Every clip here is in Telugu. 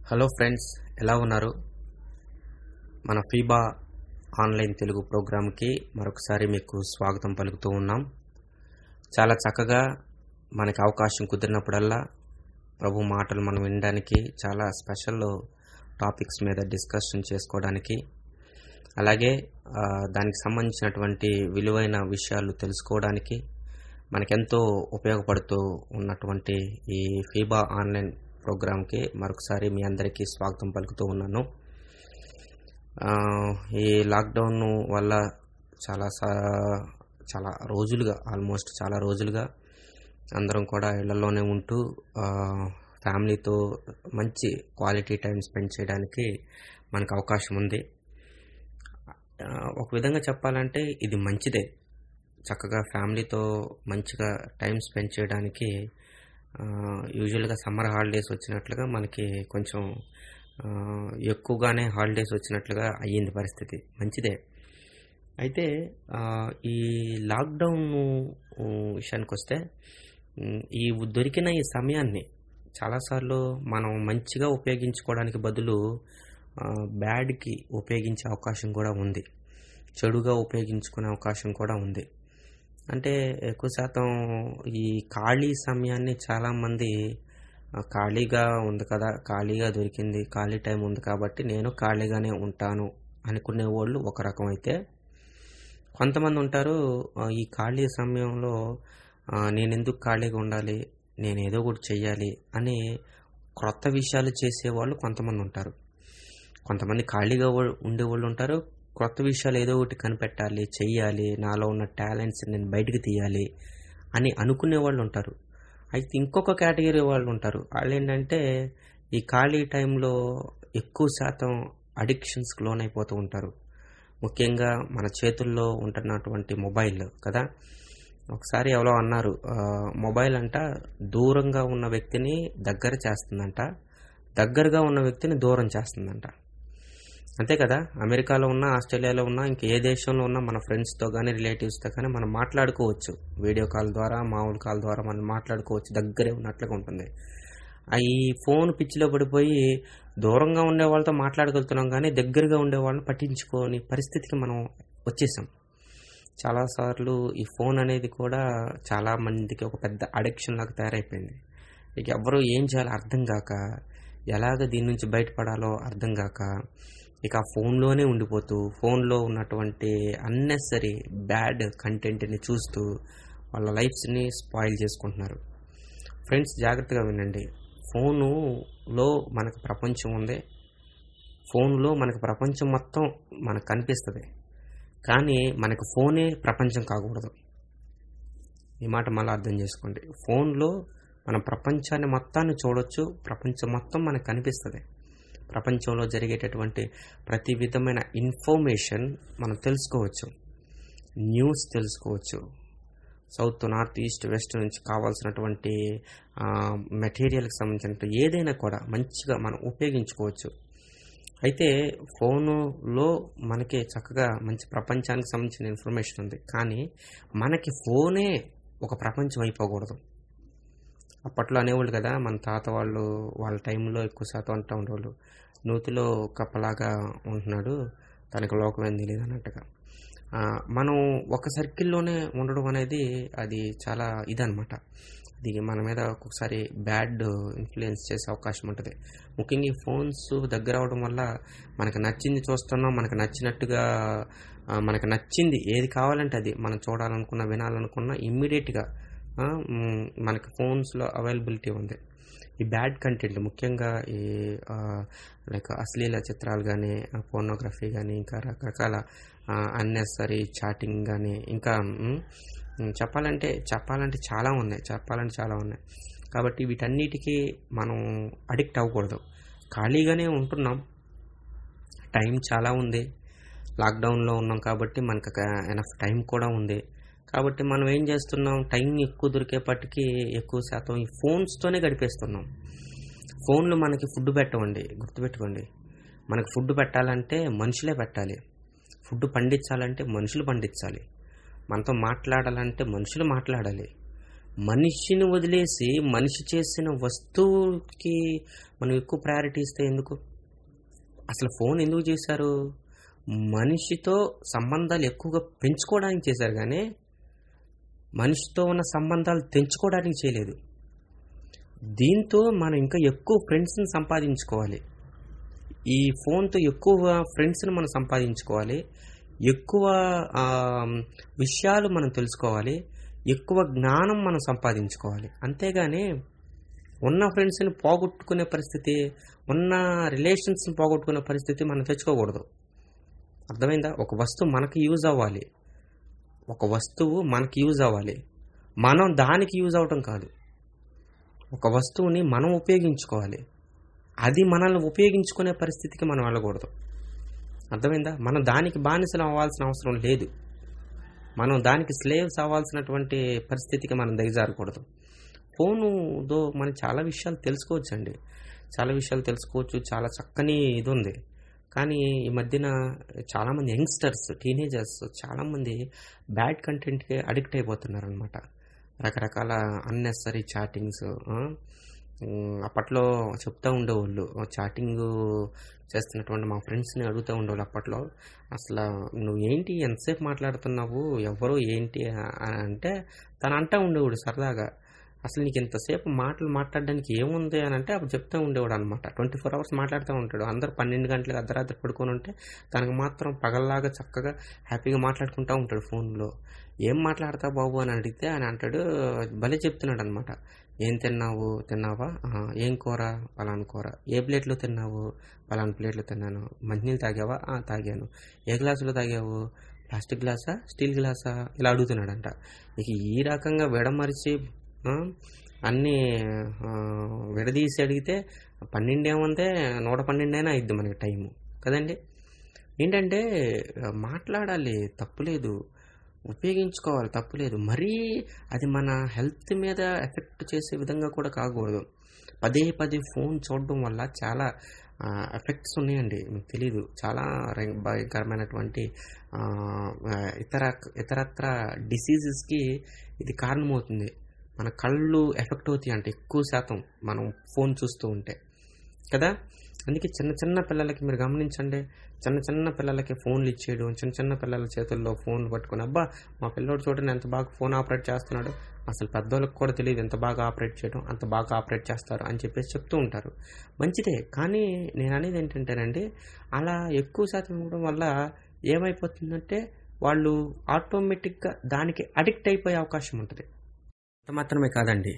హలో ఫ్రెండ్స్ ఎలా ఉన్నారు మన ఫీబా ఆన్లైన్ తెలుగు ప్రోగ్రామ్కి మరొకసారి మీకు స్వాగతం పలుకుతూ ఉన్నాం చాలా చక్కగా మనకి అవకాశం కుదిరినప్పుడల్లా ప్రభు మాటలు మనం వినడానికి చాలా స్పెషల్ టాపిక్స్ మీద డిస్కషన్ చేసుకోవడానికి అలాగే ఆ, దానికి సంబంధించినటువంటి విలువైన విషయాలు తెలుసుకోవడానికి మనకెంతో ఉపయోగపడుతూ ఉన్నటువంటి ఈ ఫీబా ఆన్లైన్ ప్రోగ్రామ్కి మరొకసారి మీ అందరికీ స్వాగతం పలుకుతూ ఉన్నాను ఆ, ఈ లాక్డౌన్ వల్ల చాలా సా- చాలా రోజులుగా ఆల్మోస్ట్ చాలా రోజులుగా అందరం కూడా ఇళ్లలోనే ఉంటూ ఆ, ఫ్యామిలీతో మంచి క్వాలిటీ టైం స్పెండ్ చేయడానికి మనకు అవకాశం ఉంది ఆ, ఒక విధంగా చెప్పాలంటే ఇది మంచిదే చక్కగా ఫ్యామిలీతో మంచిగా టైం స్పెండ్ చేయడానికి ఆ, యూజువల్గా సమ్మర్ హాలిడేస్ వచ్చినట్లుగా మనకి కొంచెం ఆ, ఎక్కువగానే హాలిడేస్ వచ్చినట్లుగా అయ్యింది పరిస్థితి మంచిదే అయితే ఆ, ఈ లాక్డౌన్ విషయానికి వస్తే ఉమ్, ఈ దొరికిన ఈ సమయాన్ని చాలాసార్లు మనం మంచిగా ఉపయోగించుకోవడానికి బదులు ఆ, బ్యాడ్కి ఉపయోగించే అవకాశం కూడా ఉంది చెడుగా ఉపయోగించుకునే అవకాశం కూడా ఉంది అంటే ఎక్కువ శాతం ఈ ఖాళీ సమయాన్ని చాలామంది ఆ, ఖాళీగా ఉంది కదా ఖాళీగా దొరికింది ఖాళీ టైం ఉంది కాబట్టి నేను ఖాళీగానే ఉంటాను అనుకునే వాళ్ళు ఒక రకం అయితే కొంతమంది ఉంటారు ఆ, ఈ ఖాళీ సమయంలో ఆ, నేను ఎందుకు ఖాళీగా ఉండాలి నేను ఏదో ఒకటి చెయ్యాలి అని క్రొత్త విషయాలు చేసేవాళ్ళు కొంతమంది ఉంటారు కొంతమంది ఖాళీగా వా- ఉండేవాళ్ళు ఉంటారు క్రొత్త విషయాలు ఏదో ఒకటి కనిపెట్టాలి చెయ్యాలి నాలో ఉన్న టాలెంట్స్ నేను బయటికి తీయాలి అని అనుకునే వాళ్ళు ఉంటారు అయితే ఇంకొక కేటగిరీ వాళ్ళు ఉంటారు వాళ్ళు ఏంటంటే ఈ ఖాళీ టైంలో ఎక్కువ శాతం అడిక్షన్స్కి లోనైపోతూ ఉంటారు ముఖ్యంగా మన చేతుల్లో ఉంటున్నటువంటి మొబైల్ కదా ఒకసారి ఎవరో అన్నారు ఆ, మొబైల్ అంట దూరంగా ఉన్న వ్యక్తిని దగ్గర చేస్తుందంట దగ్గరగా ఉన్న వ్యక్తిని దూరం చేస్తుందంట అంతే కదా అమెరికాలో ఉన్నా ఆస్ట్రేలియాలో ఉన్నా ఇంకా ఏ దేశంలో ఉన్నా మన ఫ్రెండ్స్తో కానీ రిలేటివ్స్తో కానీ మనం మాట్లాడుకోవచ్చు వీడియో కాల్ ద్వారా మామూలు కాల్ ద్వారా మనం మాట్లాడుకోవచ్చు దగ్గరే ఉన్నట్లుగా ఉంటుంది ఆ ఈ ఫోన్ పిచ్చిలో పడిపోయి దూరంగా ఉండే వాళ్ళతో మాట్లాడగలుగుతున్నాం కానీ దగ్గరగా ఉండే వాళ్ళని పట్టించుకోని పరిస్థితికి మనం వచ్చేసాం చాలాసార్లు ఈ ఫోన్ అనేది కూడా చాలా మందికి ఒక పెద్ద అడిక్షన్ లాగా తయారైపోయింది ఇక ఎవరు ఏం చేయాలో అర్థం కాక ఎలాగ దీని నుంచి బయటపడాలో అర్థం కాక ఇక ఆ ఫోన్లోనే ఉండిపోతూ ఫోన్లో ఉన్నటువంటి అన్నెసరీ బ్యాడ్ కంటెంట్ని చూస్తూ వాళ్ళ లైఫ్స్ని స్పాయిల్ చేసుకుంటున్నారు ఫ్రెండ్స్ జాగ్రత్తగా వినండి ఫోనులో మనకు ప్రపంచం ఉంది ఫోన్లో మనకు ప్రపంచం మొత్తం మనకు కనిపిస్తుంది కానీ మనకు ఫోనే ప్రపంచం కాకూడదు ఈ మాట మళ్ళీ అర్థం చేసుకోండి ఫోన్లో మనం ప్రపంచాన్ని మొత్తాన్ని చూడొచ్చు ప్రపంచం మొత్తం మనకు కనిపిస్తుంది ప్రపంచంలో జరిగేటటువంటి ప్రతి విధమైన ఇన్ఫర్మేషన్ మనం తెలుసుకోవచ్చు న్యూస్ తెలుసుకోవచ్చు సౌత్ నార్త్ ఈస్ట్ వెస్ట్ నుంచి కావాల్సినటువంటి మెటీరియల్కి సంబంధించిన ఏదైనా కూడా మంచిగా మనం ఉపయోగించుకోవచ్చు అయితే ఫోనులో మనకి చక్కగా మంచి ప్రపంచానికి సంబంధించిన ఇన్ఫర్మేషన్ ఉంది కానీ మనకి ఫోనే ఒక ప్రపంచం అయిపోకూడదు అప్పట్లో అనేవాళ్ళు కదా మన తాత వాళ్ళు వాళ్ళ టైంలో ఎక్కువ శాతం అంటూ ఉండేవాళ్ళు నూతిలో కప్పలాగా ఉంటున్నాడు తనకు లోకమేం తెలియదు అన్నట్టుగా ఆ, మనం ఒక సర్కిల్లోనే ఉండడం అనేది అది చాలా ఇదనమాట అది మన మీద ఒక్కొక్కసారి బ్యాడ్ ఇన్ఫ్లుయెన్స్ చేసే అవకాశం ఉంటుంది ముఖ్యంగా ఈ ఫోన్స్ దగ్గర అవడం వల్ల మనకు నచ్చింది చూస్తున్నాం మనకు నచ్చినట్టుగా ఆ, మనకు నచ్చింది ఏది కావాలంటే అది మనం చూడాలనుకున్నా వినాలనుకున్నా ఇమ్మీడియట్గా మనకి ఫోన్స్లో అవైలబిలిటీ ఉంది ఈ బ్యాడ్ కంటెంట్ ముఖ్యంగా ఈ లైక్ అశ్లీల చిత్రాలు కానీ ఫోనోగ్రఫీ కానీ ఇంకా రకరకాల అన్నెసరీ చాటింగ్ కానీ ఇంకా మ్, మ్, చెప్పాలంటే చెప్పాలంటే చాలా ఉన్నాయి చెప్పాలంటే చాలా ఉన్నాయి కాబట్టి వీటన్నిటికీ మనం అడిక్ట్ అవ్వకూడదు ఖాళీగానే ఉంటున్నాం టైం చాలా ఉంది లాక్డౌన్లో ఉన్నాం కాబట్టి మనకు ఎనఫ్ టైం కూడా ఉంది కాబట్టి మనం ఏం చేస్తున్నాం టైం ఎక్కువ దొరికేపటికి ఎక్కువ శాతం ఈ ఫోన్స్తోనే గడిపేస్తున్నాం ఫోన్లు మనకి ఫుడ్ పెట్టవండి గుర్తుపెట్టుకోండి మనకి ఫుడ్ పెట్టాలంటే మనుషులే పెట్టాలి ఫుడ్ పండించాలంటే మనుషులు పండించాలి మనతో మాట్లాడాలంటే మనుషులు మాట్లాడాలి మనిషిని వదిలేసి మనిషి చేసిన వస్తువుకి మనం ఎక్కువ ప్రయారిటీ ఇస్తే ఎందుకు అసలు ఫోన్ ఎందుకు చేశారు మనిషితో సంబంధాలు ఎక్కువగా పెంచుకోవడానికి చేశారు కానీ మనిషితో ఉన్న సంబంధాలు తెంచుకోవడానికి చేయలేదు దీంతో మనం ఇంకా ఎక్కువ ఫ్రెండ్స్ని సంపాదించుకోవాలి ఈ ఫోన్తో ఎక్కువ ఫ్రెండ్స్ని మనం సంపాదించుకోవాలి ఎక్కువ ఆ, విషయాలు మనం తెలుసుకోవాలి ఎక్కువ జ్ఞానం మనం సంపాదించుకోవాలి అంతేగాని ఉన్న ఫ్రెండ్స్ని పోగొట్టుకునే పరిస్థితి ఉన్న రిలేషన్స్ని పోగొట్టుకునే పరిస్థితి మనం తెచ్చుకోకూడదు అర్థమైందా ఒక వస్తువు మనకి యూజ్ అవ్వాలి ఒక వస్తువు మనకి యూజ్ అవ్వాలి మనం దానికి యూజ్ అవ్వటం కాదు ఒక వస్తువుని మనం ఉపయోగించుకోవాలి అది మనల్ని ఉపయోగించుకునే పరిస్థితికి మనం వెళ్ళకూడదు అర్థమైందా మనం దానికి బానిసలు అవ్వాల్సిన అవసరం లేదు మనం దానికి స్లేవ్స్ అవ్వాల్సినటువంటి పరిస్థితికి మనం దిగజారకూడదు ఫోనుతో మనం చాలా విషయాలు తెలుసుకోవచ్చు అండి చాలా విషయాలు తెలుసుకోవచ్చు చాలా చక్కని ఇది ఉంది కానీ ఈ మధ్యన చాలామంది యంగ్స్టర్స్ టీనేజర్స్ చాలామంది బ్యాడ్ కంటెంట్కి అడిక్ట్ అయిపోతున్నారు అనమాట రకరకాల అన్నెసరీ చాటింగ్స్ అప్పట్లో చెప్తూ ఉండేవాళ్ళు చాటింగ్ చేస్తున్నటువంటి మా ఫ్రెండ్స్ని అడుగుతూ ఉండేవాళ్ళు అప్పట్లో అసలు నువ్వు ఏంటి ఎంతసేపు మాట్లాడుతున్నావు ఎవరు ఏంటి అని అంటే తను అంటూ ఉండేవాడు సరదాగా అసలు నీకు ఇంతసేపు మాటలు మాట్లాడడానికి ఏముంది అని అంటే అప్పుడు చెప్తూ ఉండేవాడు అనమాట ట్వంటీ ఫోర్ అవర్స్ మాట్లాడుతూ ఉంటాడు అందరు పన్నెండు గంటలకు అర్ధరాత్రి పడుకొని ఉంటే తనకు మాత్రం పగల్లాగా చక్కగా హ్యాపీగా మాట్లాడుకుంటూ ఉంటాడు ఫోన్లో ఏం మాట్లాడతావు బాబు అని అడిగితే ఆయన అంటాడు భలే చెప్తున్నాడు అనమాట ఏం తిన్నావు తిన్నావా "ఆహా, ఏం కూర పలానా కూర ఏ ప్లేట్లో తిన్నావు పలానా ప్లేట్లో తిన్నాను మంచినీళ్ళు తాగావా "ఆ, తాగాను ఏ గ్లాసులో తాగావు ప్లాస్టిక్ గ్లాసా స్టీల్ గ్లాసా ఇలా అడుగుతున్నాడంట ఇక ఈ రకంగా విడమరిచి ఆ, అన్నీ ఆ, విడదీసి అడిగితే పన్నెండు ఏమంటే నూట పన్నెండైనా అయిద్ది మనకి టైము కదండి ఏంటంటే ఆ, మాట్లాడాలి తప్పులేదు ఉపయోగించుకోవాలి తప్పులేదు మరీ అది మన హెల్త్ మీద ఎఫెక్ట్ చేసే విధంగా కూడా కాకూడదు పదే పదే ఫోన్ చూడడం వల్ల చాలా ఎఫెక్ట్స్ ఉన్నాయండి మీకు తెలీదు చాలా ర- భయంకరమైనటువంటి ఆ, ఇతర ఇతరత్ర డిసీజెస్కి ఇది కారణమవుతుంది మన కళ్ళు ఎఫెక్ట్ అవుతాయి అంటే ఎక్కువ శాతం మనం ఫోన్ చూస్తూ ఉంటే కదా అందుకే చిన్న చిన్న పిల్లలకి మీరు గమనించండి చిన్న చిన్న పిల్లలకి ఫోన్లు ఇచ్చేయడం చిన్న చిన్న పిల్లల చేతుల్లో ఫోన్లు పట్టుకొని అబ్బా మా పిల్లోడు చూడండి ఎంత బాగా ఫోన్ ఆపరేట్ చేస్తున్నాడు అసలు పెద్దోళ్ళకి కూడా తెలియదు ఎంత బాగా ఆపరేట్ చేయడం అంత బాగా ఆపరేట్ చేస్తారు అని చెప్పేసి చెప్తూ ఉంటారు మంచిదే కానీ నేను అనేది ఏంటంటేనండి అలా ఎక్కువ శాతం ఇవ్వడం వల్ల ఏమైపోతుందంటే వాళ్ళు ఆటోమేటిక్గా దానికి అడిక్ట్ అయిపోయే అవకాశం ఉంటుంది అంత మాత్రమే కాదండి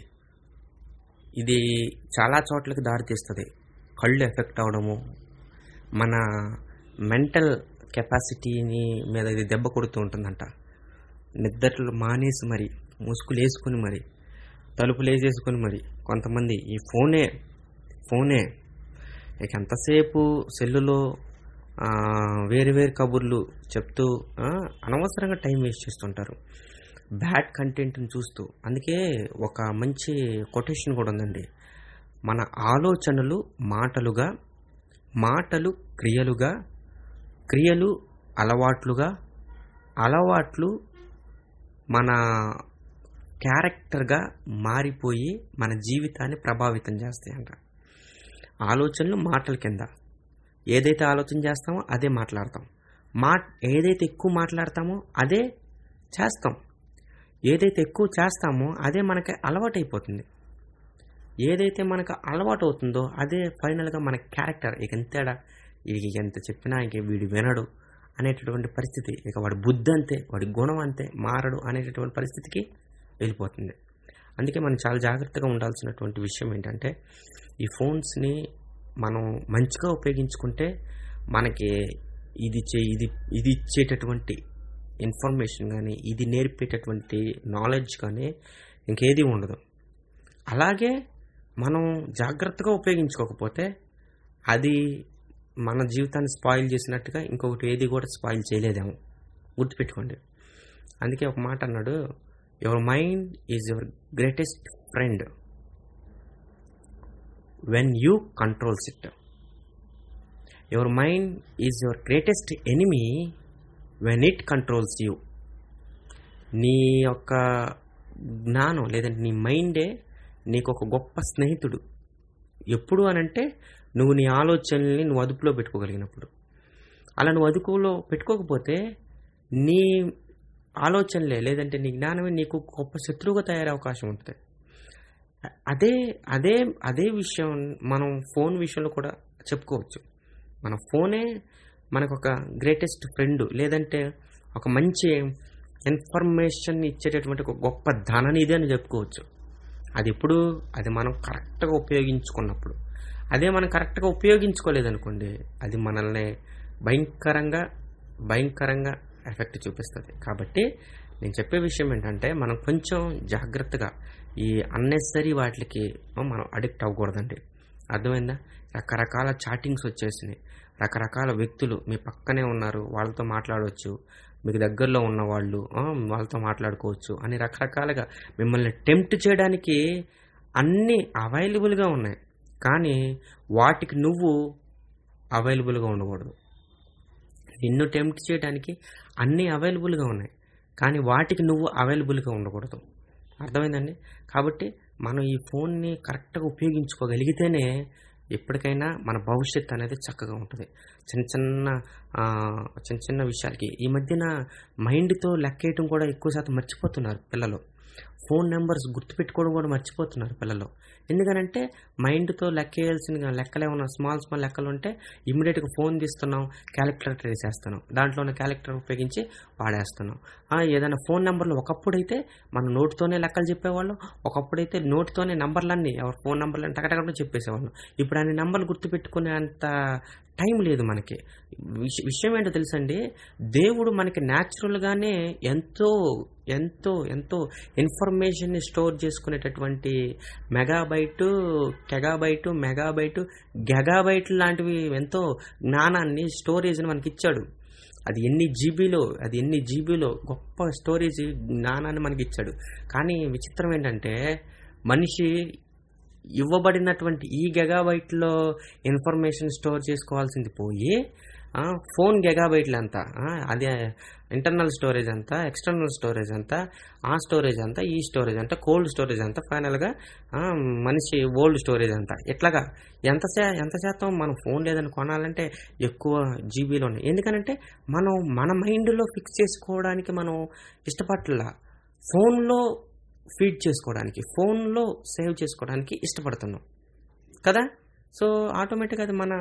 ఇది చాలా చోట్లకి దారితీస్తుంది కళ్ళు ఎఫెక్ట్ అవడము మన మెంటల్ కెపాసిటీని మీద ఇది దెబ్బ కొడుతూ ఉంటుందంట నిద్రలు మానేసి మరి ముసుగులు వేసుకుని మరి తలుపులు వేసేసుకుని మరి కొంతమంది ఈ ఫోనే ఫోనే ఇక ఎంతసేపు సెల్లులో ఆ, వేరు వేరు కబుర్లు చెప్తూ ఆ, అనవసరంగా టైం వేస్ట్ చేస్తుంటారు బ్యాడ్ కంటెంట్ని చూస్తూ అందుకే ఒక మంచి కొటేషన్ కూడా ఉందండి మన ఆలోచనలు మాటలుగా మాటలు క్రియలుగా క్రియలు అలవాట్లుగా అలవాట్లు మన క్యారెక్టర్గా మారిపోయి మన జీవితాన్ని ప్రభావితం చేస్తాయంట ఆలోచనలు మాటల కింద ఏదైతే ఆలోచన చేస్తామో అదే మాట్లాడతాం మా ఏదైతే ఎక్కువ మాట్లాడతామో అదే చేస్తాం ఏదైతే ఎక్కువ చేస్తామో అదే మనకి అలవాటైపోతుంది ఏదైతే మనకు అలవాటు అవుతుందో అదే ఫైనల్గా మన క్యారెక్టర్ ఇక ఎంతేడా వీడికి ఎంత చెప్పినా ఇంక వీడు వినడు అనేటటువంటి పరిస్థితి ఇక వాడి బుద్ధి అంతే వాడి గుణం అంతే మారడు అనేటటువంటి పరిస్థితికి వెళ్ళిపోతుంది అందుకే మనం చాలా జాగ్రత్తగా ఉండాల్సినటువంటి విషయం ఏంటంటే ఈ ఫోన్స్ని మనం మంచిగా ఉపయోగించుకుంటే మనకి ఇది చే ఇది ఇది ఇచ్చేటటువంటి ఇన్ఫర్మేషన్ కానీ ఇది నేర్పేటటువంటి నాలెడ్జ్ కానీ ఇంకేది ఉండదు అలాగే మనం జాగ్రత్తగా ఉపయోగించుకోకపోతే అది మన జీవితాన్ని స్పాయిల్ చేసినట్టుగా ఇంకొకటి ఏది కూడా స్పాయిల్ చేయలేదేమో గుర్తుపెట్టుకోండి అందుకే ఒక మాట అన్నాడు your mind is your greatest friend when you controls it your mind is your greatest enemy when it controls you నీ యొక్క జ్ఞానం లేదంటే నీ మైండే నీకు ఒక గొప్ప స్నేహితుడు ఎప్పుడు అనంటే నువ్వు నీ ఆలోచనల్ని నువ్వు అదుపులో పెట్టుకోగలిగినప్పుడు అలా నువ్వు అదుపులో పెట్టుకోకపోతే నీ ఆలోచనలే లేదంటే నీ జ్ఞానమే నీకు గొప్ప శత్రువుగా తయారయ్యే అవకాశం ఉంటుంది అదే అదే అదే విషయం మనం ఫోన్ విషయంలో కూడా చెప్పుకోవచ్చు మన ఫోనే మనకు ఒక గ్రేటెస్ట్ ఫ్రెండ్ లేదంటే ఒక మంచి ఇన్ఫర్మేషన్ ఇచ్చేటటువంటి ఒక గొప్ప ధననిధి అని చెప్పుకోవచ్చు అది ఎప్పుడు అది మనం కరెక్ట్గా ఉపయోగించుకున్నప్పుడు అదే మనం కరెక్ట్గా ఉపయోగించుకోలేదనుకోండి అది మనల్ని భయంకరంగా భయంకరంగా ఎఫెక్ట్ చూపిస్తుంది కాబట్టి నేను చెప్పే విషయం ఏంటంటే మనం కొంచెం జాగ్రత్తగా ఈ అన్నెసరీ వాటికి మనం అడిక్ట్ అవ్వకూడదండి అర్థమైందా రకరకాల చాటింగ్స్ వచ్చేసినాయి రకరకాల వ్యక్తులు మీ పక్కనే ఉన్నారు వాళ్ళతో మాట్లాడవచ్చు మీకు దగ్గరలో ఉన్న వాళ్ళు ఆ, వాళ్ళతో మాట్లాడుకోవచ్చు అని రకరకాలుగా మిమ్మల్ని టెంప్ట్ చేయడానికి అన్నీ అవైలబుల్గా ఉన్నాయి కానీ వాటికి నువ్వు అవైలబుల్గా ఉండకూడదు నిన్ను టెంప్ట్ చేయడానికి అన్నీ అవైలబుల్గా ఉన్నాయి కానీ వాటికి నువ్వు అవైలబుల్గా ఉండకూడదు అర్థమైందండి కాబట్టి మనం ఈ ఫోన్ని కరెక్ట్గా ఉపయోగించుకోగలిగితేనే ఎప్పటికైనా మన భవిష్యత్తు అనేది చక్కగా ఉంటుంది చిన్న చిన్న ఆ, చిన్న చిన్న విషయాలకి ఈ మధ్యన మైండ్తో లెక్కేయటం కూడా ఎక్కువ శాతం మర్చిపోతున్నారు పిల్లలు ఫోన్ నెంబర్స్ గుర్తుపెట్టుకోవడం కూడా మర్చిపోతున్నారు పిల్లలు ఎందుకనంటే మైండ్తో లెక్కేయాల్సిన లెక్కలు ఏమన్నా స్మాల్ స్మాల్ లెక్కలు ఉంటే ఇమ్మీడియట్గా ఫోన్ తీస్తున్నాం క్యాలిక్యులేటర్ వేసేస్తున్నాం దాంట్లో ఉన్న క్యాలిక్యులేటర్ ఉపయోగించి వాడేస్తున్నాం ఆ, ఏదైనా ఫోన్ నెంబర్లు ఒకప్పుడైతే మన నోటుతోనే లెక్కలు చెప్పేవాళ్ళం ఒకప్పుడైతే నోటుతోనే నంబర్లన్నీ ఎవరి ఫోన్ నెంబర్లు టకటకట చెప్పేసేవాళ్ళం ఇప్పుడు అన్ని నెంబర్లు గుర్తుపెట్టుకునే అంత టైం లేదు మనకి విష- విషయం ఏంటో తెలుసండి దేవుడు మనకి న్యాచురల్గానే ఎంతో ఎంతో ఎంతో ఇన్ఫర్మేషన్ని స్టోర్ చేసుకునేటటువంటి మెగాబైటు కెగాబైటు మెగాబైటు గెగాబైట్ లాంటివి ఎంతో జ్ఞానాన్ని స్టోరేజ్ని మనకి ఇచ్చాడు అది ఎన్ని జీబీలో అది ఎన్ని జీబీలో గొప్ప స్టోరేజ్ జ్ఞానాన్ని మనకి ఇచ్చాడు కానీ విచిత్రం ఏంటంటే మనిషి ఇవ్వబడినటువంటి ఈ గెగాబైట్లో ఇన్ఫర్మేషన్ స్టోర్ చేసుకోవాల్సింది పోయి ఆ, ఫోన్ గెగాబైట్లు అంతా ఆ, అదే ఇంటర్నల్ స్టోరేజ్ అంతా ఎక్స్టర్నల్ స్టోరేజ్ అంతా ఆ స్టోరేజ్ అంతా ఈ స్టోరేజ్ అంతా కోల్డ్ స్టోరేజ్ అంతా ఫైనల్గా ఆ, మనిషి ఓల్డ్ స్టోరేజ్ అంతా ఇట్లాగా ఎంత శా ఎంత శాతం మనం ఫోన్ లేదని కొనాలంటే ఎక్కువ జీబీలో ఉన్నాయి ఎందుకనంటే మనం మన మైండ్లో ఫిక్స్ చేసుకోవడానికి మనం ఇష్టపడలా ఫోన్లో ఫీడ్ చేసుకోవడానికి ఫోన్లో సేవ్ చేసుకోవడానికి ఇష్టపడుతున్నాం కదా సో ఆటోమేటిక్గా అది మన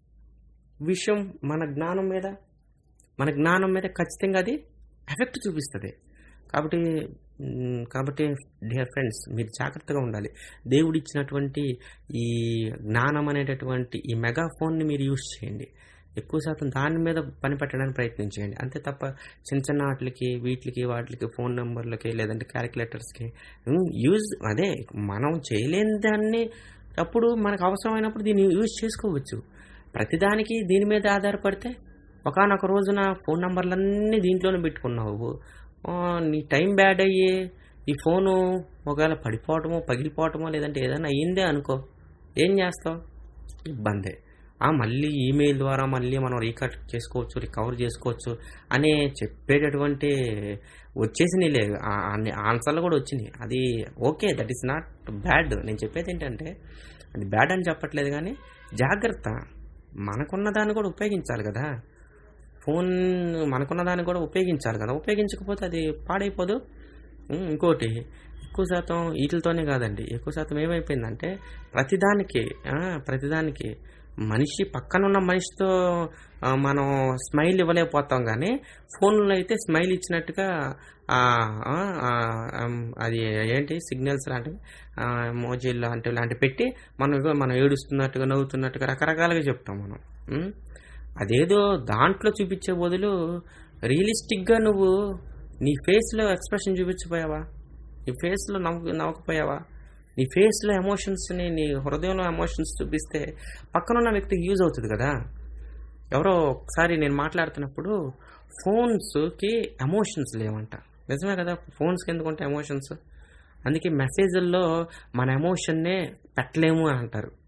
విషయం మన జ్ఞానం మీద మన జ్ఞానం మీద ఖచ్చితంగా అది ఎఫెక్ట్ చూపిస్తుంది కాబట్టి మ్, కాబట్టి డియర్ ఫ్రెండ్స్ మీరు జాగ్రత్తగా ఉండాలి దేవుడు ఇచ్చినటువంటి ఈ జ్ఞానం అనేటటువంటి ఈ మెగా ఫోన్ని మీరు యూజ్ చేయండి ఎక్కువ శాతం దాని మీద పని పెట్టడానికి ప్రయత్నం చేయండి అంతే తప్ప చిన్న చిన్న వాటికి వీటికి వాటికి ఫోన్ నెంబర్లకి లేదంటే క్యాలిక్యులేటర్స్కి యూజ్ అదే మనం చేయలేని దాన్ని అప్పుడు మనకు అవసరమైనప్పుడు దీన్ని యూజ్ చేసుకోవచ్చు ప్రతిదానికి దీని మీద ఆధారపడితే ఒకనొక రోజున ఫోన్ నంబర్లన్నీ దీంట్లోనే పెట్టుకున్నావు ఆ, నీ టైం బ్యాడ్ అయ్యి ఈ ఫోను ఒకవేళ పడిపోవటమో పగిలిపోవటమో లేదంటే ఏదైనా అయ్యిందే అనుకో ఏం చేస్తావు ఇబ్బందే ఆ మళ్ళీ ఈమెయిల్ ద్వారా మళ్ళీ మనం రీకట్ చేసుకోవచ్చు రికవర్ చేసుకోవచ్చు అనే చెప్పేటటువంటి వచ్చేసినాయిలే ఆ- అన్ని ఆన్సర్లు కూడా వచ్చినాయి అది okay that is not bad నేను చెప్పేది ఏంటంటే అది బ్యాడ్ అని చెప్పట్లేదు కానీ జాగ్రత్త మనకున్న దాన్ని కూడా ఉపయోగించాలి కదా ఫోన్ మనకున్న దాన్ని కూడా ఉపయోగించాలి కదా ఉపయోగించకపోతే అది పాడైపోదు ఉమ్, ఇంకోటి ఎక్కువ శాతం వీటితోనే కాదండి ఎక్కువ శాతం ఏమైపోయిందంటే ప్రతిదానికి ఆ, ప్రతిదానికి మనిషి పక్కనున్న మనిషితో ఆ, మనం స్మైల్ ఇవ్వలేకపోతాం కానీ ఫోన్లో అయితే స్మైల్ ఇచ్చినట్టుగా ఆ, ఆ, ఆ, ఆమ్, అది ఏంటి సిగ్నల్స్ లాంటివి మోజీలు లాంటివి లాంటివి పెట్టి మనం ఇగో మనం ఏడుస్తున్నట్టుగా నవ్వుతున్నట్టుగా రకరకాలుగా చెప్తాం మనం ఉమ్, అదేదో దాంట్లో చూపించే బదులు రియలిస్టిక్గా నువ్వు నీ ఫేస్లో ఎక్స్ప్రెషన్ చూపించపోయావా నీ ఫేస్లో నవ్వు నవ్వకపోయావా నీ ఫేస్లో ఎమోషన్స్ని నీ హృదయంలో ఎమోషన్స్ చూపిస్తే పక్కనున్న వ్యక్తికి యూజ్ అవుతుంది కదా ఎవరో ఒకసారి నేను మాట్లాడుతున్నప్పుడు ఫోన్స్కి ఎమోషన్స్ లేవంట నిజమే కదా ఫోన్స్కి ఎందుకుంటే ఎమోషన్స్ అందుకే మెసేజ్ల్లో మన ఎమోషన్నే పెట్టలేము అని అంటారు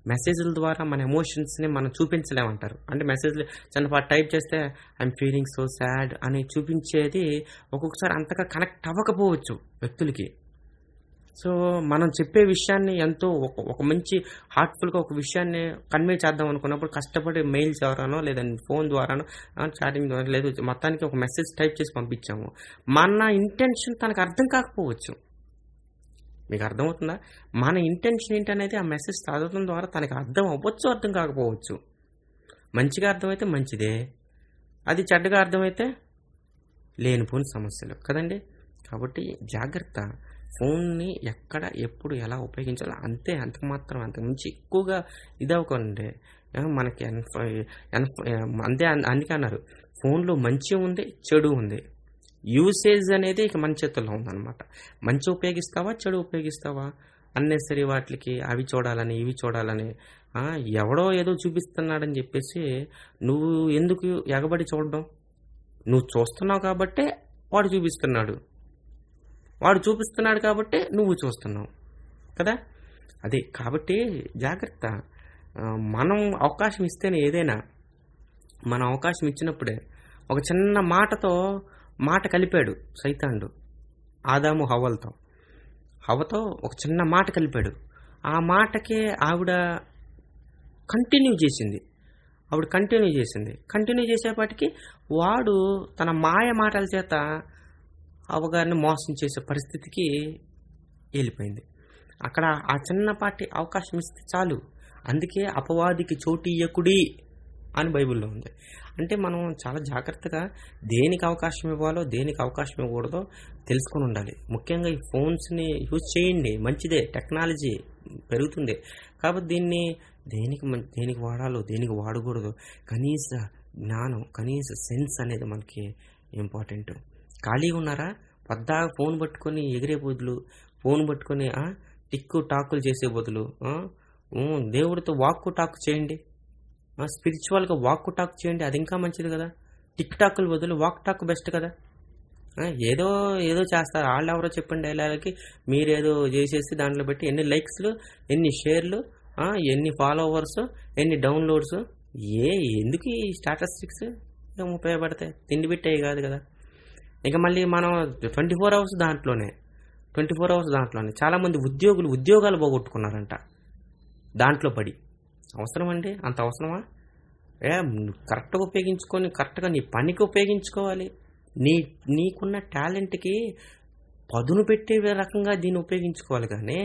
మెసేజ్ల ద్వారా మన ఎమోషన్స్ని మనం చూపించలేమంటారు అంటే మెసేజ్లు చిన్నపాటు టైప్ చేస్తే ఐఎమ్ ఫీలింగ్ సో సాడ్ అని చూపించేది ఒక్కొక్కసారి అంతగా కనెక్ట్ అవ్వకపోవచ్చు వ్యక్తులకి సో మనం చెప్పే విషయాన్ని ఎంతో ఒక ఒక మంచి హార్ట్ఫుల్గా ఒక విషయాన్ని కన్వే చేద్దాం అనుకున్నప్పుడు కష్టపడి మెయిల్ ద్వారానో లేదా ఫోన్ ద్వారానో చాటింగ్ ద్వారా లేదు మొత్తానికి ఒక మెసేజ్ టైప్ చేసి పంపించాము మన ఇంటెన్షన్ తనకు అర్థం కాకపోవచ్చు మీకు అర్థమవుతుందా మన ఇంటెన్షన్ ఏంటనేది ఆ మెసేజ్ చదవడం ద్వారా తనకి అర్థం అవ్వచ్చు అర్థం కాకపోవచ్చు మంచిగా అర్థమైతే మంచిదే అది చెడ్డగా అర్థమైతే లేనిపోని సమస్యలు కదండి కాబట్టి జాగ్రత్త ఫోన్ని ఎక్కడ ఎప్పుడు ఎలా ఉపయోగించాలో అంతే అంత మాత్రం అంత మించి ఎక్కువగా ఇదవకండి ఆ, మనకి ఎన్ఫ- ఎన్ఫ- అంతే అన్- అందుకే అన్నారు ఫోన్లో మంచి ఉంది చెడు ఉంది యూసేజ్ అనేది ఇక మన చేతుల్లో ఉందన్నమాట మంచి ఉపయోగిస్తావా చెడు ఉపయోగిస్తావా అన్నెసరీ వాటికి అవి చూడాలని ఇవి చూడాలని ఆ, ఎవడో ఏదో చూపిస్తున్నాడని చెప్పేసి నువ్వు ఎందుకు ఎగబడి చూడడం నువ్వు చూస్తున్నావు కాబట్టే వాడు చూపిస్తున్నాడు వాడు చూపిస్తున్నాడు కాబట్టి నువ్వు చూస్తున్నావు కదా అదే కాబట్టి జాగ్రత్త ఆ, మనం అవకాశం ఇస్తేనే ఏదైనా మనం అవకాశం ఇచ్చినప్పుడే ఒక చిన్న మాటతో మాట కలిపాడు సైతాండు ఆదాము హవ్వలతో హవ్వతో ఒక చిన్న మాట కలిపాడు ఆ మాటకే ఆవిడ కంటిన్యూ చేసింది ఆవిడ కంటిన్యూ చేసింది కంటిన్యూ చేసేపాటికి వాడు తన మాయ మాటల చేత అవగారిని మోసం చేసే పరిస్థితికి వెళ్ళిపోయింది అక్కడ ఆ చిన్నపాటి అవకాశం ఇస్తే చాలు అందుకే అపవాదికి చోటు ఇయ్యకుడి అని బైబిల్లో ఉంది అంటే మనం చాలా జాగ్రత్తగా దేనికి అవకాశం ఇవ్వాలో దేనికి అవకాశం ఇవ్వకూడదో తెలుసుకొని ఉండాలి ముఖ్యంగా ఈ ఫోన్స్ని యూజ్ చేయండి మంచిదే టెక్నాలజీ పెరుగుతుంది కాబట్టి దీన్ని దేనికి మం- దేనికి వాడాలో దేనికి వాడకూడదు కనీస జ్ఞానం కనీస సెన్స్ అనేది మనకి ఇంపార్టెంట్ ఖాళీగా ఉన్నారా పద్దా ఫోన్ పట్టుకొని ఎగిరే బదులు ఫోన్ పట్టుకొని ఆ, టిక్కు టాకులు చేసే బదులు ఆ, ఊ, దేవుడితో వాక్కు టాక్ చేయండి ఆ, స్పిరిచువల్గా వాక్కు టాక్ చేయండి అది ఇంకా మంచిది కదా టిక్ టాకుల బదులు వాక్ టాక్ బెస్ట్ కదా ఆ, ఏదో ఏదో చేస్తారు వాళ్ళు ఎవరో చెప్పండి డైలాగ్కి మీరేదో చేసేసి దాంట్లో పెట్టి ఎన్ని లైక్స్లు ఎన్ని షేర్లు ఆ, ఎన్ని ఫాలోవర్స్ ఎన్ని డౌన్లోడ్స్ ఏ ఎందుకు ఈ స్టాటిస్టిక్స్ ఏం ఉపయోగపడతాయి తిండి పెట్టేవి కాదు కదా ఇక మళ్ళీ మనం ట్వంటీ ఫోర్ అవర్స్ దాంట్లోనే ట్వంటీ ఫోర్ అవర్స్ దాంట్లోనే చాలామంది ఉద్యోగులు ఉద్యోగాలు పోగొట్టుకున్నారంట దాంట్లో పడి అవసరం అండి అంత అవసరమా ఏ నువ్వు కరెక్ట్గా ఉపయోగించుకొని కరెక్ట్గా నీ పనికి ఉపయోగించుకోవాలి నీ నీకున్న టాలెంట్కి పదును పెట్టే రకంగా దీన్ని ఉపయోగించుకోవాలి కానీ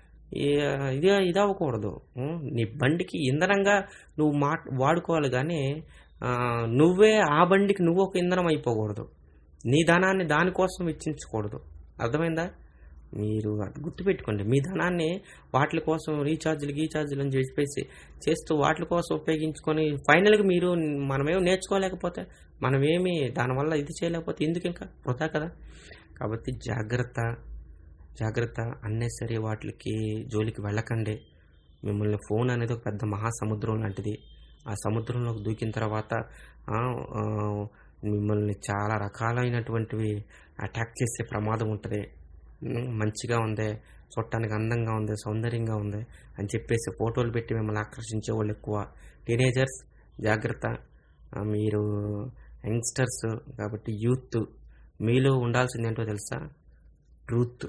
ఈ- ఇది ఇది అవ్వకూడదు ఉం? నీ బండికి ఇంధనంగా నువ్వు మా వాడుకోవాలి కానీ ఆ, నువ్వే ఆ బండికి నువ్వు ఒక ఇంధనం అయిపోకూడదు నీ ధనాన్ని దానికోసం వెచ్చించకూడదు అర్థమైందా మీరు అది గుర్తుపెట్టుకోండి మీ ధనాన్ని వాటి కోసం రీఛార్జ్లు గీఛార్జ్లు అని చెప్పేసి చేస్తూ వాటి కోసం ఉపయోగించుకొని ఫైనల్గా మీరు మనమేం నేర్చుకోలేకపోతే మనమేమి దానివల్ల ఇది చేయలేకపోతే ఎందుకు ఇంకా వృధా కదా కాబట్టి జాగ్రత్త జాగ్రత్త అన్నెసరీ వాటికి జోలికి వెళ్ళకండి మిమ్మల్ని ఫోన్ అనేది ఒక పెద్ద మహాసముద్రం లాంటిది ఆ సముద్రంలోకి దూకిన తర్వాత ఆ, ఆ, మిమ్మల్ని చాలా రకాలైనటువంటివి అటాక్ చేసే ప్రమాదం ఉంటుంది ఉమ్, మంచిగా ఉంది చూడటానికి అందంగా ఉంది సౌందర్యంగా ఉంది అని చెప్పేసి ఫోటోలు పెట్టి మిమ్మల్ని ఆకర్షించే వాళ్ళు ఎక్కువ టీనేజర్స్ జాగ్రత్త ఆ, మీరు యంగ్స్టర్స్ కాబట్టి యూత్ మీలో ఉండాల్సింది ఏంటో తెలుసా ట్రూత్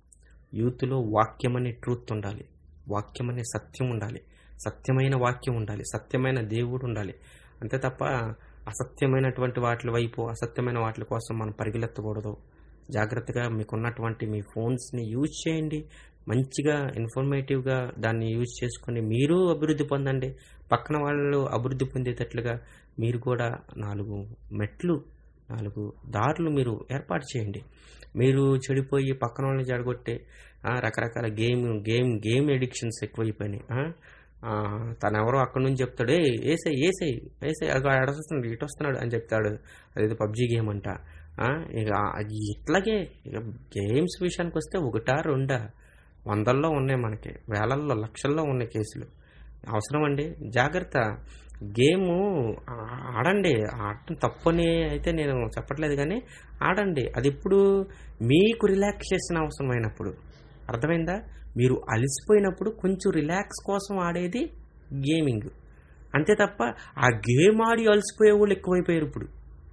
యూత్లో వాక్యం అనే ట్రూత్ ఉండాలి వాక్యం అనే సత్యం ఉండాలి సత్యమైన వాక్యం ఉండాలి సత్యమైన దేవుడు ఉండాలి అంతే తప్ప అసత్యమైనటువంటి వాటి వైపు అసత్యమైన వాటి కోసం మనం పరిగెత్తకూడదు జాగ్రత్తగా మీకున్నటువంటి మీ ఫోన్స్ని యూజ్ చేయండి మంచిగా ఇన్ఫర్మేటివ్గా దాన్ని యూజ్ చేసుకొని మీరు అభివృద్ధి పొందండి పక్కన వాళ్ళు అభివృద్ధి పొందేటట్లుగా మీరు కూడా నాలుగు మెట్లు నాలుగు దారులు మీరు ఏర్పాటు చేయండి మీరు చెడిపోయి పక్కన వాళ్ళని జడగొట్టే ఆ, రకరకాల గేమ్ గేమ్ గేమ్ ఎడిక్షన్స్ ఎక్కువైపోయినాయి ఆ? ఆ, తను ఎవరో అక్కడ నుంచి చెప్తాడు ఏ ఏసై ఏసై ఏసై అగో ఎడొస్తున్నాడు ఇటు వస్తున్నాడు అని చెప్తాడు అదేదో పబ్జీ గేమ్ అంట ఆ, ఇక అది ఇట్లాగే ఇక గేమ్స్ విషయానికి వస్తే ఒకటా రెండా వందల్లో ఉన్నాయి మనకి వేలల్లో లక్షల్లో ఉన్నాయి కేసులు అవసరం అండి జాగ్రత్త గేము ఆ- ఆడండి ఆడటం తప్పని అయితే నేను చెప్పట్లేదు కానీ ఆడండి అది ఇప్పుడు మీకు రిలాక్సేషన్ అవసరమైనప్పుడు అర్థమైందా మీరు అలసిపోయినప్పుడు కొంచెం రిలాక్స్ కోసం ఆడేది గేమింగ్ అంతే తప్ప ఆ గేమ్ ఆడి అలసిపోయే వాళ్ళు ఎక్కువైపోయారు ఇప్పుడు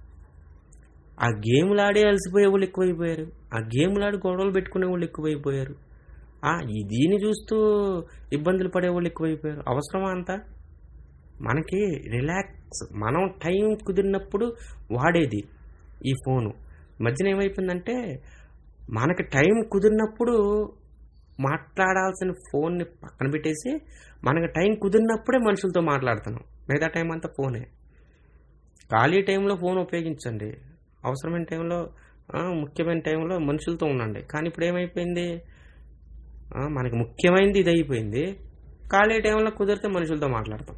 ఆ గేమ్లు ఆడే అలసిపోయే వాళ్ళు ఎక్కువైపోయారు ఆ గేమ్లు ఆడి గొడవలు పెట్టుకునే వాళ్ళు ఎక్కువైపోయారు ఆ, ఈ దీన్ని చూస్తూ ఇబ్బందులు పడే వాళ్ళు ఎక్కువైపోయారు అవసరమా అంతా మనకి రిలాక్స్ మనం టైం కుదిరినప్పుడు వాడేది ఈ ఫోను ఈ మధ్యన ఏమైపోయిందంటే మనకి టైం కుదిరినప్పుడు మాట్లాడాల్సిన ఫోన్ని పక్కన పెట్టేసి మనకి టైం కుదిరినప్పుడే మనుషులతో మాట్లాడుతున్నాం మిగతా టైం అంతా ఫోనే ఖాళీ టైంలో ఫోన్ ఉపయోగించండి అవసరమైన టైంలో ఆ, ముఖ్యమైన టైంలో మనుషులతో ఉండండి కానీ ఇప్పుడు ఏమైపోయింది ఆ, మనకి ముఖ్యమైనది ఇది అయిపోయింది ఖాళీ టైంలో కుదిరితే మనుషులతో మాట్లాడతాం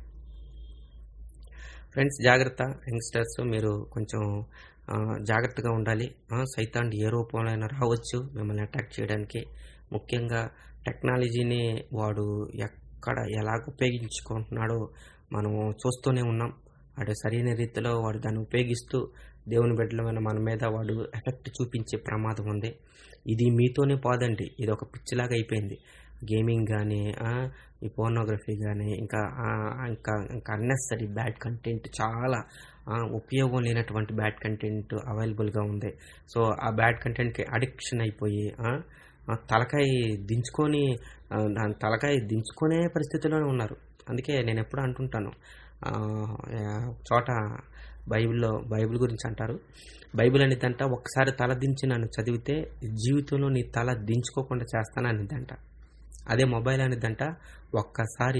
ఫ్రెండ్స్ జాగ్రత్త యంగ్స్టర్స్ మీరు కొంచెం ఆ, జాగ్రత్తగా ఉండాలి ఆ, సైతాన్ ఏ రూపంలో అయినా రావచ్చు మిమ్మల్ని అటాక్ చేయడానికి ముఖ్యంగా టెక్నాలజీని వాడు ఎక్కడ ఎలాగ ఉపయోగించుకుంటున్నాడో మనం చూస్తూనే ఉన్నాం వాడు సరైన రీతిలో వాడు దాన్ని ఉపయోగిస్తూ దేవుని బిడ్డలమైన మన మీద వాడు ఎఫెక్ట్ చూపించే ప్రమాదం ఉంది ఇది మీతోనే పోదండి ఇది ఒక పిచ్చిలాగా అయిపోయింది గేమింగ్ కానీ ఈ పోర్నోగ్రఫీ కానీ ఇంకా ఆ, ఇంకా ఇంకా అన్నెసరీ బ్యాడ్ కంటెంట్ చాలా ఆ, ఉపయోగం లేనటువంటి బ్యాడ్ కంటెంట్ అవైలబుల్గా ఉంది సో ఆ బ్యాడ్ కంటెంట్కి అడిక్షన్ అయిపోయి ఆ, ఆ తలకాయ దించుకొని ఆ, దాని తలకాయ దించుకునే పరిస్థితిలోనే ఉన్నారు అందుకే నేను ఎప్పుడు అంటుంటాను ఆ, ఆ, చోట బైబిల్లో బైబిల్ గురించి అంటారు బైబిల్ అనేదంట ఒక్కసారి తల దించి నన్ను చదివితే జీవితంలో నీ తల దించుకోకుండా చేస్తాను అనేదంట అదే మొబైల్ అనేదంట ఒక్కసారి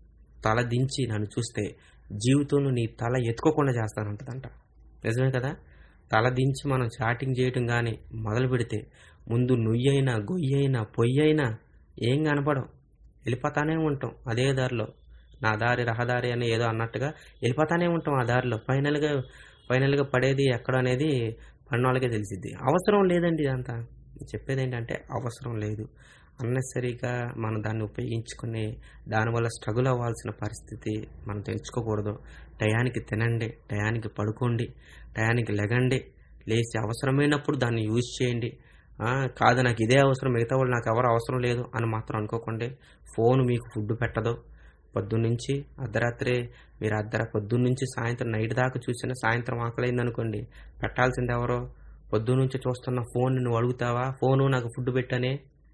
తల దించి నన్ను చూస్తే జీవితంలో నీ తల ఎత్తుకోకుండా చేస్తానంటదంట నిజమే కదా తల దించి మనం చాటింగ్ చేయటం కానీ మొదలు పెడితే ముందు నుయ్యైనా గొయ్యైనా పొయ్యైనా ఏం కనపడం వెళ్ళిపోతానే ఉంటాం అదే దారిలో నా దారి రహదారి అని ఏదో అన్నట్టుగా వెళ్ళిపోతానే ఉంటాం ఆ దారిలో ఫైనల్గా ఫైనల్గా పడేది ఎక్కడ అనేది పడినోళ్ళకే తెలిసిద్ది అవసరం లేదండి ఇదంతా చెప్పేది ఏంటంటే అవసరం లేదు అన్నెసరీగా మనం దాన్ని ఉపయోగించుకుని దానివల్ల స్ట్రగుల్ అవ్వాల్సిన పరిస్థితి మనం తెచ్చుకోకూడదు టయానికి తినండి టయానికి పడుకోండి టయానికి లెగండి లేచి అవసరమైనప్పుడు దాన్ని యూజ్ చేయండి ఆ, కాదు నాకు ఇదే అవసరం మిగతా వాళ్ళు నాకు ఎవరు అవసరం లేదు అని మాత్రం అనుకోకండి ఫోన్ మీకు ఫుడ్ పెట్టదు పొద్దున్నుంచి అర్ధరాత్రి మీరు అర్ధర పొద్దున్నుంచి సాయంత్రం నైట్ దాకా చూసినా సాయంత్రం ఆకలైంది అనుకోండి పెట్టాల్సింది ఎవరో పొద్దున్నుంచి చూస్తున్న ఫోన్ నువ్వు అడుగుతావా ఫోను నాకు ఫుడ్ పెట్టనే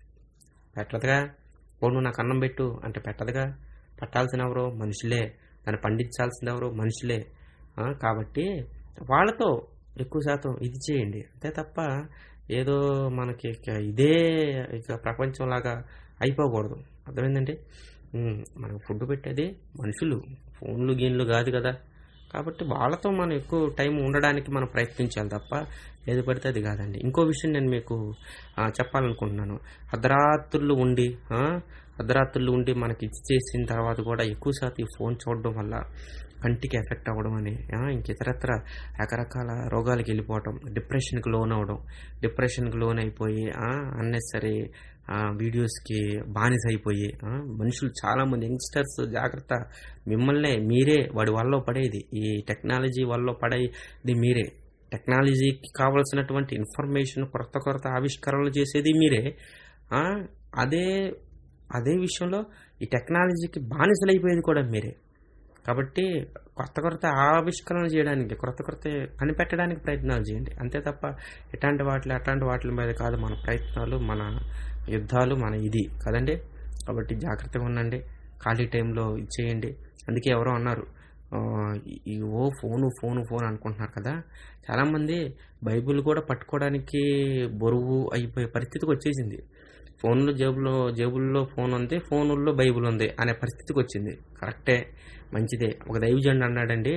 పెట్టదుగా ఫోను నాకు అన్నం పెట్టు అంటే పెట్టదుగా పెట్టాల్సిన ఎవరు మనుషులే దాన్ని పండించాల్సింది ఎవరు మనుషులే ఆ, కాబట్టి వాళ్ళతో ఎక్కువ శాతం ఇది చేయండి అంతే తప్ప ఏదో మనకి ఇక ఇదే ఇక ప్రపంచంలాగా అయిపోకూడదు అర్థమైందండి ఉమ్, మనకు ఫుడ్ పెట్టేది మనుషులు ఫోన్లు గీన్లు కాదు కదా కాబట్టి వాళ్ళతో మనం ఎక్కువ టైం ఉండడానికి మనం ప్రయత్నించాలి తప్ప ఏది పడితే అది కాదండి ఇంకో విషయం నేను మీకు ఆ, చెప్పాలనుకుంటున్నాను అర్ధరాత్రులు ఉండి ఆ, అర్ధరాత్రులు ఉండి మనకి ఇది చేసిన తర్వాత కూడా ఎక్కువ శాతం ఈ ఫోన్ చూడడం వల్ల కంటికి ఎఫెక్ట్ అవ్వడం అని ఆ, ఇంక ఇతరత్ర రకరకాల రోగాలకి వెళ్ళిపోవడం డిప్రెషన్కి లోన్ అవ్వడం డిప్రెషన్కి లోన్ అయిపోయి అన్నెసరీ వీడియోస్కి బానిస అయిపోయి ఆ, మనుషులు చాలామంది యంగ్స్టర్స్ జాగ్రత్త మిమ్మల్నే మీరే వాడి వల్ల పడేది ఈ టెక్నాలజీ వల్ల పడేది మీరే టెక్నాలజీకి కావలసినటువంటి ఇన్ఫర్మేషన్ కొత్త కొత్త ఆవిష్కరణలు చేసేది మీరే ఆ, అదే అదే విషయంలో ఈ టెక్నాలజీకి బానిసలైపోయేది కూడా మీరే కాబట్టి కొత్త కొత్త ఆవిష్కరణ చేయడానికి కొత్త కొత్త కనిపెట్టడానికి ప్రయత్నాలు చేయండి అంతే తప్ప ఎట్లాంటి వాటి అట్లాంటి వాటి మీద కాదు మన ప్రయత్నాలు మన యుద్ధాలు మన ఇది కదండి కాబట్టి జాగ్రత్తగా ఉండండి ఖాళీ టైంలో ఇచ్చేయండి అందుకే ఎవరో అన్నారు ఆ, ఈ- ఈ ఓ ఫోను ఫోను ఫోన్ అనుకుంటున్నారు కదా చాలామంది బైబిల్ కూడా పట్టుకోవడానికి బరువు అయిపోయే పరిస్థితికి వచ్చేసింది ఫోన్లో జేబులో జేబుల్లో ఫోన్ ఉంది ఫోనుల్లో బైబిల్ ఉంది అనే పరిస్థితికి వచ్చింది కరెక్టే మంచిదే ఒక దైవజండు అన్నాడండి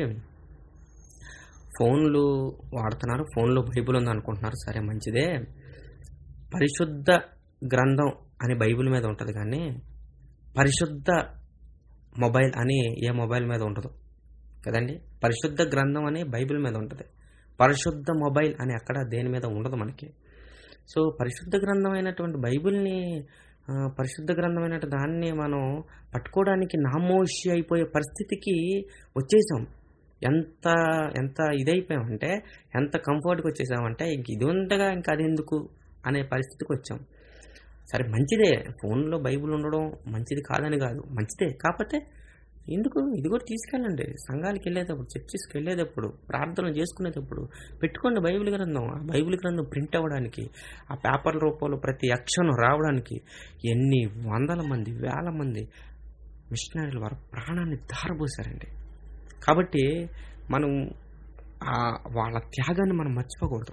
ఫోన్లు వాడుతున్నారు ఫోన్లో బైబిల్ ఉంది అనుకుంటున్నారు సరే మంచిదే పరిశుద్ధ గ్రంథం అని బైబిల్ మీద ఉంటుంది కానీ పరిశుద్ధ మొబైల్ అని ఏ మొబైల్ మీద ఉండదు కదండి పరిశుద్ధ గ్రంథం అని బైబిల్ మీద ఉంటుంది పరిశుద్ధ మొబైల్ అని ఎక్కడ దేని మీద ఉండదు మనకి సో పరిశుద్ధ గ్రంథం అయినటువంటి బైబిల్ని ఆ, పరిశుద్ధ గ్రంథమైన దాన్ని మనం పట్టుకోవడానికి నామోషి అయిపోయే పరిస్థితికి వచ్చేసాం ఎంత ఎంత ఇదైపోయామంటే ఎంత కంఫర్ట్కి వచ్చేసామంటే ఇంక ఇది ఉండగా ఇంకా అది ఎందుకు అనే పరిస్థితికి వచ్చాం సరే మంచిదే ఫోన్లో బైబిల్ ఉండడం మంచిది కాదని కాదు మంచిదే కాకపోతే ఎందుకు ఇది కూడా తీసుకెళ్ళండి సంఘాలకు వెళ్ళేటప్పుడు చర్చిస్కి వెళ్ళేటప్పుడు ప్రార్థనలు చేసుకునేటప్పుడు పెట్టుకోండి బైబిల్ గ్రంథం ఆ బైబిల్ గ్రంథం ప్రింట్ అవ్వడానికి ఆ పేపర్ల రూపంలో ప్రతి అక్షరం రావడానికి ఎన్ని వందల మంది వేల మంది మిషనరీలు వారి ప్రాణాన్ని ధారపోసారండి కాబట్టి మనం ఆ వాళ్ళ త్యాగాన్ని మనం మర్చిపోకూడదు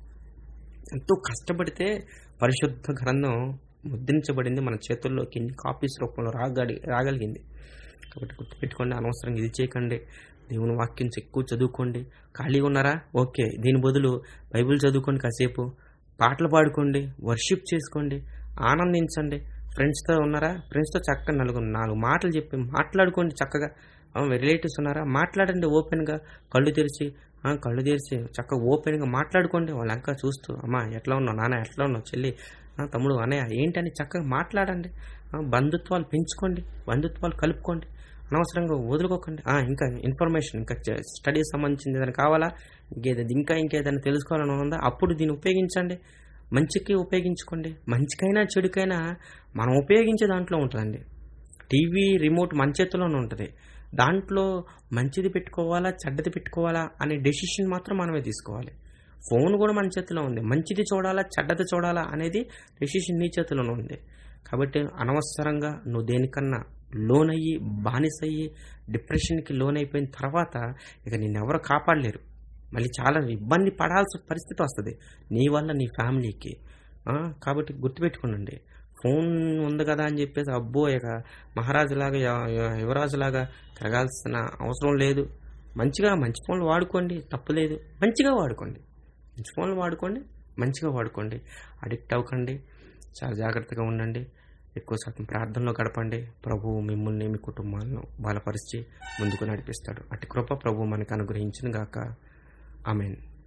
ఎంతో కష్టపడితే పరిశుద్ధ గ్రంథం ముద్రించబడింది మన చేతుల్లోకి ఎన్ని కాపీస్ రూపంలో రాగలి రాగలిగింది కాబట్టి గుర్తుపెట్టుకోండి అనవసరంగా ఇది చేయకండి దేవుని వాక్యం ఎక్కువ చదువుకోండి ఖాళీగా ఉన్నారా ఓకే దీని బదులు బైబిల్ చదువుకోండి కాసేపు పాటలు పాడుకోండి వర్షిప్ చేసుకోండి ఆనందించండి ఫ్రెండ్స్తో ఉన్నారా ఫ్రెండ్స్తో చక్కగా నలుగురు నాలుగు మాటలు చెప్పి మాట్లాడుకోండి చక్కగా రిలేటివ్స్ ఉన్నారా మాట్లాడండి ఓపెన్గా కళ్ళు తెరిచి ఆ, కళ్ళు తెరిచి చక్కగా ఓపెన్గా మాట్లాడుకోండి వాళ్ళ అంకా చూస్తూ అమ్మా ఎట్లా ఉన్నావు నాన్న ఎట్లా ఉన్నావు చెల్లి ఆ, తమ్ముడు అన్నయ్య ఏంటని చక్కగా మాట్లాడండి ఆ, బంధుత్వాలు పెంచుకోండి బంధుత్వాలు కలుపుకోండి అనవసరంగా వదులుకోకండి ఆ, ఇంకా ఇన్ఫర్మేషన్ ఇంకా స్టడీస్ సంబంధించింది ఏదైనా కావాలా ఇంకేదైనా ఇంకా ఇంకేదైనా తెలుసుకోవాలని ఉందా అప్పుడు దీన్ని ఉపయోగించండి మంచికి ఉపయోగించుకోండి మంచికైనా చెడుకైనా మనం ఉపయోగించే దాంట్లో ఉంటుందండి టీవీ రిమోట్ మన చేతిలోనే ఉంటుంది దాంట్లో మంచిది పెట్టుకోవాలా చెడ్డది పెట్టుకోవాలా అనే డెసిషన్ మాత్రం మనమే తీసుకోవాలి ఫోన్ కూడా మన చేతిలో ఉంది మంచిది చూడాలా చెడ్డది చూడాలా అనేది డెసిషన్ నీ చేతిలోనే ఉంది కాబట్టి అనవసరంగా నువ్వు దేనికన్నా లోన్ అయ్యి బానిసయ్యి డిప్రెషన్కి లోన్ అయిపోయిన తర్వాత ఇక నిన్నెవరు కాపాడలేరు మళ్ళీ చాలా ఇబ్బంది పడాల్సిన పరిస్థితి వస్తుంది నీ వల్ల నీ ఫ్యామిలీకి ఆ, కాబట్టి గుర్తుపెట్టుకోనండి ఫోన్ ఉంది కదా అని చెప్పేసి అబ్బో ఇక మహారాజులాగా య- య- యువరాజులాగా తిరగాల్సిన అవసరం లేదు మంచిగా మంచి ఫోన్లు వాడుకోండి తప్పులేదు మంచిగా వాడుకోండి మంచి ఫోన్లు వాడుకోండి మంచిగా వాడుకోండి అడిక్ట్ అవ్వకండి చాలా జాగ్రత్తగా ఉండండి ఎక్కువ శాతం ప్రార్థనలో గడపండి ప్రభువు మిమ్మల్ని మీ కుటుంబాలను బలపరిచి ముందుకు నడిపిస్తాడు అటు కృప ప్రభు మనకు అనుగ్రహించిన గాక ఆమెన్